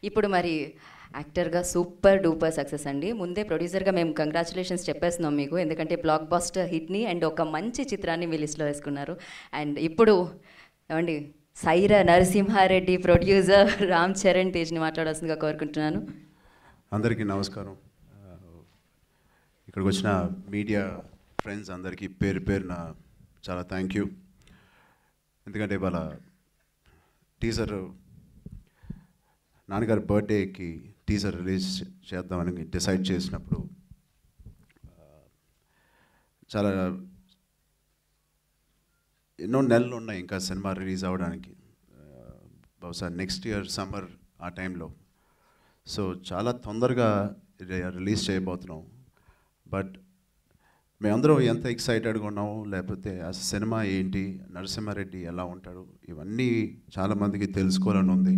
ఇప్పుడు మరి యాక్టర్గా సూపర్ డూపర్ సక్సెస్ అండి ముందే ప్రొడ్యూసర్గా మేము కంగ్రాచులేషన్స్ చెప్పేస్తున్నాం మీకు ఎందుకంటే బ్లాక్ బాస్టర్ హిట్ని అండ్ ఒక మంచి చిత్రాన్ని మీ లిస్ట్లో వేసుకున్నారు అండ్ ఇప్పుడు ఏమండి సైరా నరసింహారెడ్డి ప్రొడ్యూసర్ రామ్ చరణ్ తేజ్ని మాట్లాడాల్సిందిగా కోరుకుంటున్నాను అందరికీ నమస్కారం ఆ, ఇక్కడికి వచ్చిన మీడియా ఫ్రెండ్స్ అందరికీ పేరు పేరున చాలా థ్యాంక్ యూ ఎందుకంటే ఇవాళ టీజర్ నాన్నగారి బర్త్డేకి టీజర్ రిలీజ్ చేద్దామని డిసైడ్ చేసినప్పుడు ఆ, చాలా ఎన్నో నెలలు ఉన్నాయి ఇంకా సినిమా రిలీజ్ అవ్వడానికి ఆ, బహుశా నెక్స్ట్ ఇయర్ సమ్మర్ ఆ టైంలో సో చాలా తొందరగా రి- రిలీజ్ చేయబోతున్నాం బట్ మేమందరం ఎంత ఎక్సైటెడ్గా ఉన్నాము లేకపోతే ఆ సినిమా ఏంటి నరసింహారెడ్డి ఎలా ఉంటాడు ఇవన్నీ చాలామందికి తెలుసుకోవాలని ఉంది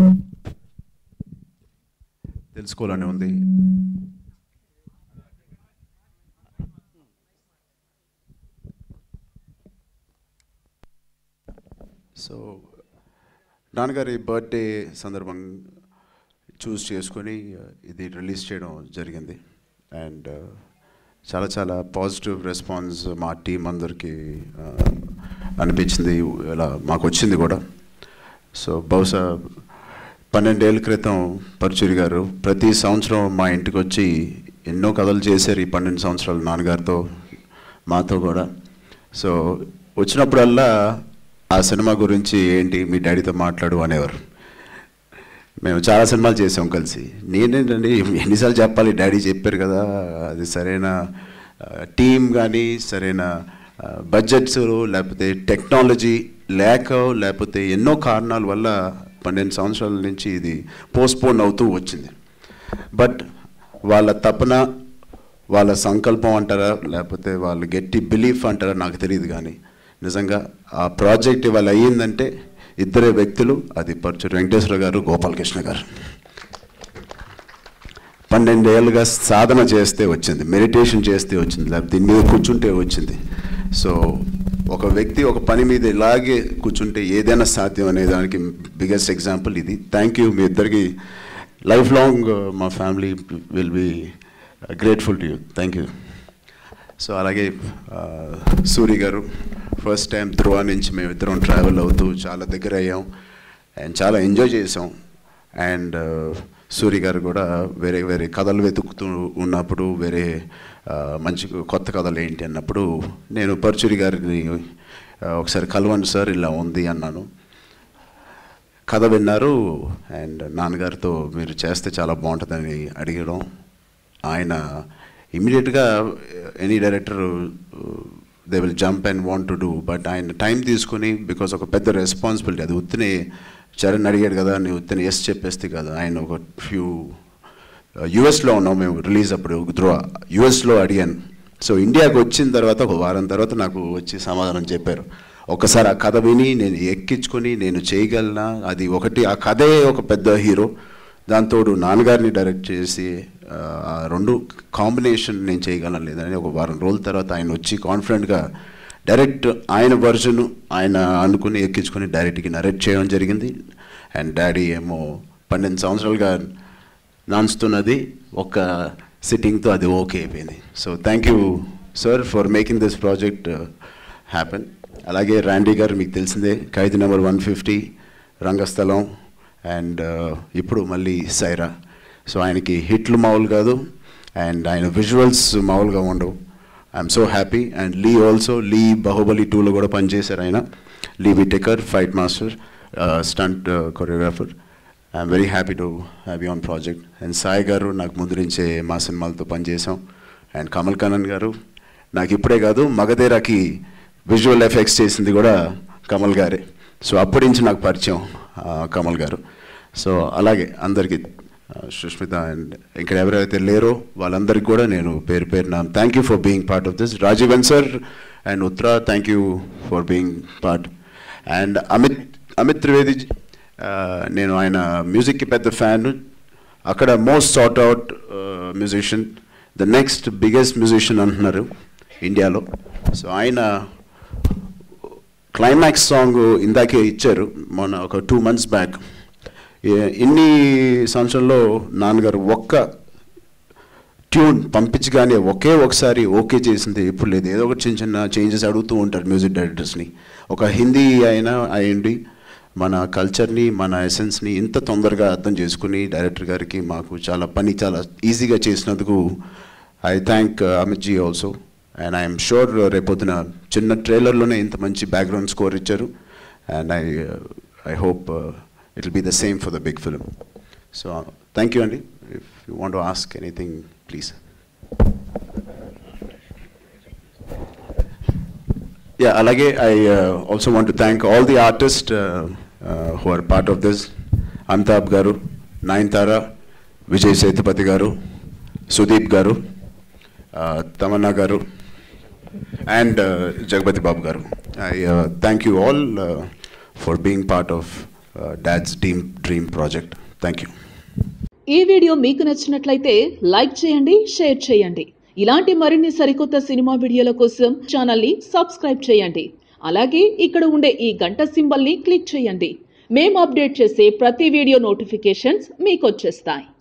తెలుసుకోవాలని ఉంది సో నాన్నగారి బర్త్డే సందర్భం చూస్ చేసుకొని uh, ఇది రిలీజ్ చేయడం జరిగింది అండ్ చాలా చాలా పాజిటివ్ రెస్పాన్స్ మా టీం అందరికీ uh, అనిపించింది ఇలా మాకు వచ్చింది కూడా సో బహుశా పన్నెండేళ్ళ క్రితం పరుచూరి గారు ప్రతి సంవత్సరం మా ఇంటికి వచ్చి ఎన్నో కథలు చేశారు ఈ పన్నెండు సంవత్సరాలు నాన్నగారితో మాతో కూడా సో వచ్చినప్పుడల్లా ఆ సినిమా గురించి ఏంటి మీ డాడీతో మాట్లాడు అనేవారు మేము చాలా సినిమాలు చేసాం కలిసి నేనేంటండి ఎన్నిసార్లు చెప్పాలి డాడీ చెప్పారు కదా అది సరైన టీం కానీ సరైన బడ్జెట్స్ లేకపోతే టెక్నాలజీ లేక లేకపోతే ఎన్నో కారణాల వల్ల పన్నెండు సంవత్సరాల నుంచి ఇది పోస్ట్పోన్ అవుతూ వచ్చింది బట్ వాళ్ళ తపన వాళ్ళ సంకల్పం అంటారా లేకపోతే వాళ్ళ గట్టి బిలీఫ్ అంటారా నాకు తెలియదు కానీ నిజంగా ఆ ప్రాజెక్ట్ ఇవాళ అయ్యిందంటే ఇద్దరే వ్యక్తులు అది పరచూరు వెంకటేశ్వర గారు గోపాలకృష్ణ గారు పన్నెండేళ్ళుగా సాధన చేస్తే వచ్చింది మెడిటేషన్ చేస్తే వచ్చింది లేకపోతే దీని మీద కూర్చుంటే వచ్చింది సో ఒక వ్యక్తి ఒక పని మీద ఇలాగే కూర్చుంటే ఏదైనా సాధ్యం అనే దానికి బిగ్గెస్ట్ ఎగ్జాంపుల్ ఇది థ్యాంక్ యూ మీ ఇద్దరికి లైఫ్ లాంగ్ మా family will be grateful to you thank you so అలాగే ఆ, సూరి గారు ఫస్ట్ టైం ధ్రువ నుంచి మేము ఇద్దరం ట్రావెల్ అవుతూ చాలా దగ్గర అయ్యాం అండ్ చాలా ఎంజాయ్ చేసాం అండ్ సూరి గారు కూడా వేరే వేరే కథలు వెతుకుతూ ఉన్నప్పుడు వేరే ఆ, మంచి కొత్త కథలు ఏంటి అన్నప్పుడు నేను పరుచూరి గారిని ఆ, ఒకసారి కలవండి సార్ ఇలా ఉంది అన్నాను కథ విన్నారు అండ్ నాన్నగారితో మీరు చేస్తే చాలా బాగుంటుందని అడిగడం ఆయన ఇమీడియట్గా any director they will jump and want to do but ఆయన టైం తీసుకొని బికాస్ ఒక పెద్ద రెస్పాన్సిబిలిటీ అది ఉత్తినే చరణ్ అడిగాడు కదా నేను ఉత్తిని ఎస్ చెప్పేస్తే కదా ఆయన ఒక ఫ్యూ యుఎస్లో ఉన్నాం మేము రిలీజ్ అప్పుడు ధ్రువ యుఎస్లో అడిగాను సో ఇండియాకి వచ్చిన తర్వాత ఒక వారం తర్వాత నాకు వచ్చి సమాధానం చెప్పారు ఒకసారి ఆ కథ విని నేను ఎక్కించుకొని నేను చేయగలనా అది ఒకటి ఆ కథే ఒక పెద్ద హీరో దాంతోడు నాన్నగారిని డైరెక్ట్ చేసి ఆ, ఆ రెండు కాంబినేషన్ నేను చేయగలను లేదని ఒక వారం రోజుల తర్వాత ఆయన వచ్చి కాన్ఫిడెంట్గా డైరెక్ట్ ఆయన వర్జన్ ఆయన అనుకుని ఎక్కించుకొని డైరెక్ట్కి నరేట్ చేయడం జరిగింది అండ్ డాడీ ఏమో పన్నెండు సంవత్సరాలుగా నాన్స్తున్నది ఒక సిట్టింగ్తో అది ఓకే అయిపోయింది so thank you sir for making this project happen అలాగే ర్యాండీ గారు మీకు తెలిసిందే Khaidi number one fifty Rangasthalam and ఇప్పుడు మళ్ళీ సైరా సో ఆయనకి హిట్లు మామూలు కాదు అండ్ ఆయన విజువల్స్ మామూలుగా ఉండవు I'm so happy and Lee also Lee Baahubali టూలో కూడా పనిచేశారు ఆయన Lee Whittaker fight master stunt choreographer I'm very happy to have you on project and Sai garu నాకు ముందు నుంచే మా సినిమాలతో పనిచేసాం అండ్ కమల్ కనన్ గారు నాకు ఇప్పుడే కాదు మగధేరాకి విజువల్ ఎఫెక్ట్స్ చేసింది కూడా కమల్ గారే సో అప్పటి నుంచి నాకు పరిచయం ఆ, కమల్ గారు సో అలాగే అందరికీ ఆ, సుష్మిత అండ్ ఇక్కడ ఎవరైతే లేరో వాళ్ళందరికీ కూడా నేను పేరు పేరున thank you for being part of this Rajeevan sir and Uttara thank you for being part and Amit Amit Trivedi ఆ, నేను ఆయన మ్యూజిక్కి పెద్ద ఫ్యాన్ అక్కడ most sought out musician the next biggest musician అంటున్నారు ఇండియాలో సో ఆయన క్లైమాక్స్ సాంగ్ ఇందాకే ఇచ్చారు మొన్న ఒక టూ మంత్స్ బ్యాక్ ఏ- ఇన్ని సంవత్సరంలో నాన్నగారు ఒక్క ట్యూన్ పంపించగానే ఒకే ఒకసారి ఓకే చేసింది ఇప్పుడు లేదు ఏదో ఒకటి చిన్న చిన్న చేంజెస్ అడుగుతూ ఉంటారు మ్యూజిక్ డైరెక్టర్స్ని ఒక హిందీ అయినా అయ్యండి మన కల్చర్ని మన ఎసెన్స్ని ఇంత తొందరగా అర్థం చేసుకుని డైరెక్టర్ గారికి మాకు చాలా పని చాలా ఈజీగా చేసినందుకు I thank Amit ji also and I'm sure రేపొద్దున చిన్న ట్రైలర్లోనే ఇంత మంచి బ్యాక్గ్రౌండ్ స్కోర్ ఇచ్చారు and I I hope it will be the same for the big film so thank you అండి if you want to ask anything please yeah అలాగే I also want to thank all the artist who are part of this Amitabh garu Nayanthara Vijay Sethupathi గారు సుదీప్ గారు తమన్నా గారు and Jagapathi Babu garu I thank you all for being part of dad's dream dream project thank you ఈ video మీకు నచ్చినట్లయితే like చేయండి share చేయండి ఇలాంటి మరిన్ని సరికొత్త సినిమా వీడియోల కోసం ఛానల్ని సబ్స్క్రైబ్ చేయండి అలాగే ఇక్కడ ఉండే ఈ గంట సింబల్ని క్లిక్ చేయండి మేము అప్డేట్ చేసే ప్రతి వీడియో నోటిఫికేషన్స్ మీకు వచ్చేస్తాయి